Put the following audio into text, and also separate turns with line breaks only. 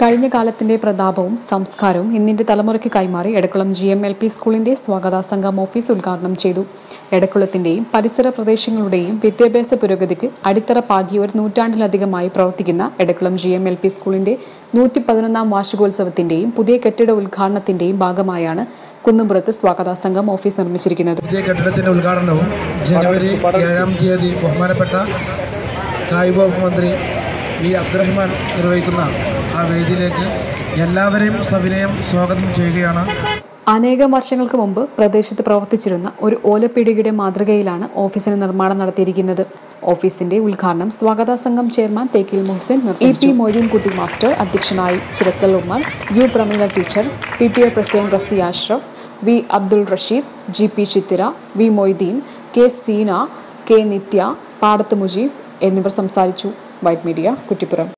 കഴിഞ്ഞ കാലത്തിന്റെ പ്രതാപവും സംസ്കാരവും ഇന്നിന്റെ തലമുറയ്ക്ക് കൈമാറി Edakkulam G M L P സ്കൂളിന്റെ സ്വാഗത സംഘം ഓഫീസ് ഉദ്ഘാടനം ചെയ്തു എടക്കുളത്തിന്റെയും പരിസര പ്രദേശങ്ങളുടെയും വിദ്യാഭ്യാസ പുരോഗതിക്ക് അടിത്തറ പാകി ഒരു നൂറ്റാണ്ടിലധികമായി പ്രവർത്തിക്കുന്ന Edakkulam G M L P സ്കൂളിന്റെ നൂറ്റി പതിനൊന്നാം വാർഷികോത്സവത്തിന്റെയും പുതിയ കെട്ടിട ഉദ്ഘാടനത്തിന്റെയും ഭാഗമായാണ് കുന്നുംപുറത്ത് സ്വാഗത സംഘം ഓഫീസ് നിർമ്മിച്ചിരിക്കുന്നത്
പുതിയ കെട്ടിടത്തിന്റെ ഉദ്ഘാടനവും ജനുവരി ഏഴാം തീയതി ബഹുമാനപ്പെട്ട കായിക വകുപ്പ് മന്ത്രി വി അബ്ദുറഹ്മാൻ നിർവഹിക്കുന്ന ആ വേദിയിലേക്ക് എല്ലാവരെയും സവിനയം സ്വാഗതം ചെയ്യുകയാണ്
അനേകം വർഷങ്ങൾക്ക് മുമ്പ് പ്രദേശത്ത് പ്രവർത്തിച്ചിരുന്ന ഒരു ഓലപ്പീടികയുടെ മാതൃകയിലാണ് ഓഫീസിന് നിർമ്മാണം നടത്തിയിരിക്കുന്നത് ഓഫീസിന്റെ ഉദ്ഘാടനം സ്വാഗത സംഘം chairman Thekkil Muhasin E P Moideenkutty master അധ്യക്ഷനായി Chirakkal Ummer U Prameela teacher P T A president Rasi Ashraf V Abdul Rasheed G P Chithira V Moideen K Seena K Nithya Padath Mujeeb എന്നിവർ സംസാരിച്ചു വൈറ്റ് മീഡിയ കുറ്റിപ്പുറം